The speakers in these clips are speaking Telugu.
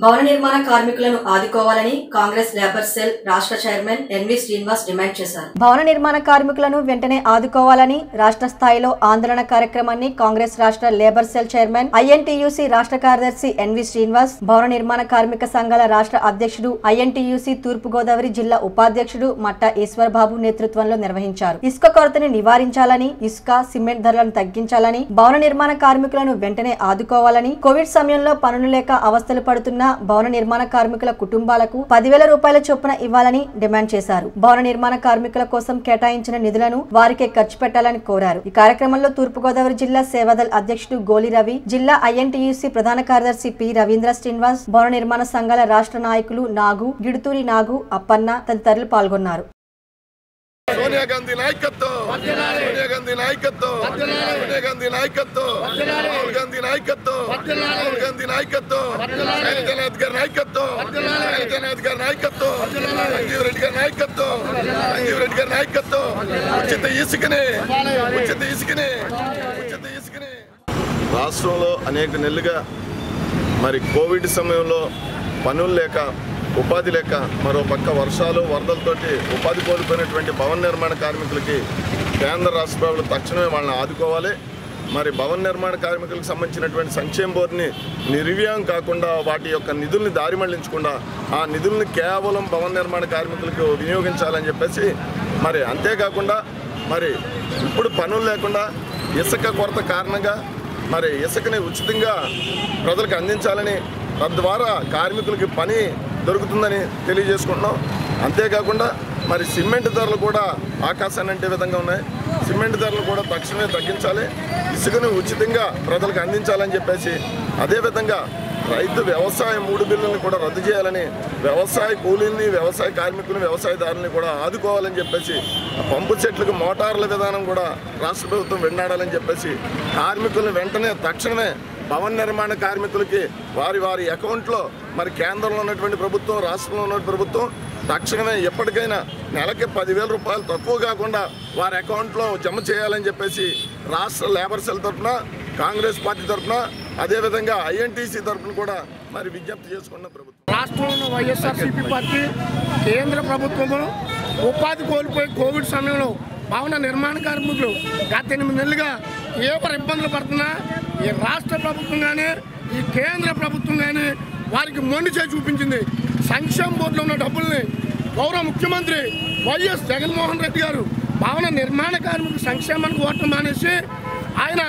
భవన నిర్మాణ కార్మికులను ఆదుకోవాలని కాంగ్రెస్ లేబర్ సెల్ రాష్ట్ర చైర్మన్ ఎన్వి శ్రీనివాస్ డిమాండ్ చేశారు భవన నిర్మాణ కార్మికులను వెంటనే ఆదుకోవాలని రాష్ట్ర స్థాయిలో ఆందోళన కార్యక్రమాన్ని కాంగ్రెస్ రాష్ట్ర లేబర్ సెల్ చైర్మన్ ఐఎన్టీయూసీ రాష్ట్ర కార్యదర్శి ఎన్వి శ్రీనివాస్ భవన నిర్మాణ కార్మిక సంఘాల రాష్ట్ర అధ్యక్షుడు ఐఎన్టీయూసీ తూర్పు గోదావరి జిల్లా ఉపాధ్యక్షుడు మట్ట ఈశ్వర్బాబు నేతృత్వంలో నిర్వహించారు ఇసుక కొరతని నివారించాలని ఇసుక సిమెంట్ ధరలను తగ్గించాలని భవన నిర్మాణ కార్మికులను వెంటనే ఆదుకోవాలని కోవిడ్ సమయంలో పనులు లేక అవస్థలు పడుతున్న భవన నిర్మాణ కార్మికుల కుటుంబాలకు పదివేల రూపాయల చొప్పున ఇవ్వాలని డిమాండ్ చేశారు భవన నిర్మాణ కార్మికుల కోసం కేటాయించిన నిధులను వారికే ఖర్చు పెట్టాలని కోరారు ఈ కార్యక్రమంలో తూర్పుగోదావరి జిల్లా సేవాదల్ అధ్యక్షుడు గోలి రవి జిల్లా ఐఎన్టీయూసీ ప్రధాన కార్యదర్శి పి రవీంద్ర శ్రీనివాస్ భవన నిర్మాణ సంఘాల రాష్ట్ర నాయకులు నాగు గిడుతూరి నాగు అప్పన్న తదితరులు పాల్గొన్నారు సోనియా గాంధీ నాయకత్వం సోనియా గాంధీ నాయకత్వం సోనియా గాంధీ నాయకత్వం రాహుల్ గాంధీ నాయకత్వం రాహుల్ గాంధీ నాయకత్వం శైలజనాథ్ గారి నాయకత్వం శైలజనాథ్ గారి నాయకత్వం సంజీవ్ రెడ్డి గారి నాయకత్వం సంజీవ్ రెడ్డి గారి నాయకత్వం ఉచిత ఇసుకనే ఉచిత ఇసుకనే ఉచిత ఇసుకనే రాష్ట్రంలో అనేక నెలలుగా మరి కోవిడ్ సమయంలో పనులు లేక ఉపాధి లేక మరో పక్క వర్షాలు వరదలతోటి ఉపాధి కోల్పోయినటువంటి భవన నిర్మాణ కార్మికులకి కేంద్ర రాష్ట్ర ప్రభుత్వం తక్షణమే వాళ్ళని ఆదుకోవాలి మరి భవన నిర్మాణ కార్మికులకు సంబంధించినటువంటి సంక్షేమ బోర్డుని నిర్వ్యాయం కాకుండా వాటి యొక్క నిధుల్ని దారి మళ్లించకుండా ఆ నిధుల్ని కేవలం భవన నిర్మాణ కార్మికులకు వినియోగించాలని చెప్పేసి మరి అంతేకాకుండా మరి ఇప్పుడు పనులు లేకుండా ఇసుక కొరత కారణంగా మరి ఇసుకని ఉచితంగా ప్రజలకు అందించాలని తద్వారా కార్మికులకి పని దొరుకుతుందని తెలియజేసుకుంటున్నాం అంతేకాకుండా మరి సిమెంట్ ధరలు కూడా ఆకాశాన్ని అంటే విధంగా ఉన్నాయి సిమెంట్ ధరలు కూడా తక్షణమే తగ్గించాలి ఇసుకను ఉచితంగా ప్రజలకు అందించాలని చెప్పేసి అదేవిధంగా రైతు వ్యవసాయ మూడు బిల్లులను కూడా రద్దు చేయాలని వ్యవసాయ కూలీల్ని వ్యవసాయ కార్మికులను వ్యవసాయదారుల్ని కూడా ఆదుకోవాలని చెప్పేసి ఆ పంపు చెట్లకు మోటార్ల విధానం కూడా రాష్ట్ర ప్రభుత్వం వెన్నాడాలని చెప్పేసి కార్మికులను వెంటనే తక్షణమే భవన నిర్మాణ కార్మికులకి వారి వారి అకౌంట్లో మరి కేంద్రంలో ఉన్నటువంటి ప్రభుత్వం రాష్ట్రంలో ఉన్న ప్రభుత్వం తక్షణమే ఎప్పటికైనా నెలకి పదివేల రూపాయలు తక్కువ కాకుండా వారి అకౌంట్లో జమ చేయాలని చెప్పేసి రాష్ట్ర లేబర్ సెల్ తరఫున కాంగ్రెస్ పార్టీ తరఫున అదేవిధంగా ఐఎన్టీసీ తరఫున కూడా మరి విజ్ఞప్తి చేసుకున్న ప్రభుత్వం రాష్ట్రంలో వైఎస్ఆర్సీపీ పార్టీ కేంద్ర ప్రభుత్వము ఉపాధి కోల్పోయి కోవిడ్ సమయంలో భవన నిర్మాణ కార్మికులు గత ఎనిమిది నెలలుగా తీవ్ర ఇబ్బందులు పడుతున్నా ఈ రాష్ట్ర ప్రభుత్వం కానీ ఈ కేంద్ర ప్రభుత్వం కానీ వారికి మొండి చేసి చూపించింది సంక్షేమ బోర్డులో ఉన్న డబ్బుల్ని గౌరవ ముఖ్యమంత్రి వైఎస్ జగన్మోహన్ రెడ్డి గారు భవన నిర్మాణ కార్మికుల సంక్షేమానికి ఓటం మానేసి ఆయన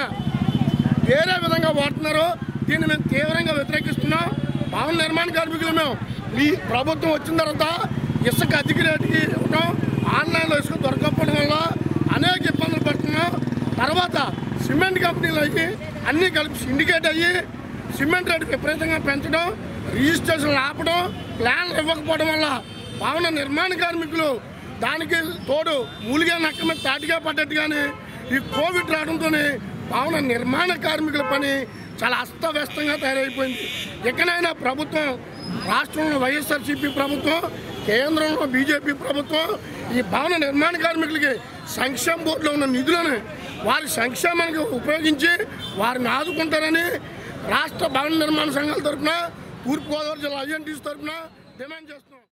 వేరే విధంగా వాడుతున్నారో దీన్ని మేము తీవ్రంగా వ్యతిరేకిస్తున్నాం భవన నిర్మాణ కార్మికులు మేము ఈ ప్రభుత్వం వచ్చిన తర్వాత ఇసుక అధిక రేటుకి ఇవ్వడం ఆన్లైన్లో ఇసుక దొరకకపోవడం వల్ల అనేక ఇబ్బందులు పడుతున్నాం తర్వాత సిమెంట్ కంపెనీలకి అన్నీ కలిపి సిండికేట్ అయ్యి సిమెంట్ రేటు విపరీతంగా పెంచడం రిజిస్ట్రేషన్లు ఆపడం ప్లాన్లు ఇవ్వకపోవడం వల్ల భవన నిర్మాణ కార్మికులు దానికి తోడు మూలిగా నక్క మీద తాటిగా పడ్డట్టుగానే ఈ కోవిడ్ రావడంతోనే భవన నిర్మాణ కార్మికుల పని చాలా అస్తవ్యస్తంగా తయారైపోయింది ఎక్కడైనా ప్రభుత్వం రాష్ట్రంలో వైఎస్ఆర్సీపీ ప్రభుత్వం కేంద్రంలో బీజేపీ ప్రభుత్వం ఈ భవన నిర్మాణ కార్మికులకి సంక్షేమ బోర్డులో ఉన్న నిధులను వారి సంక్షేమానికి ఉపయోగించి వారిని ఆదుకుంటారని రాష్ట్ర భవన నిర్మాణ సంఘాల తరఫున తూర్పుగోదావరి జిల్లా ఐఎన్టీసీ తరఫున డిమాండ్ చేస్తున్నాం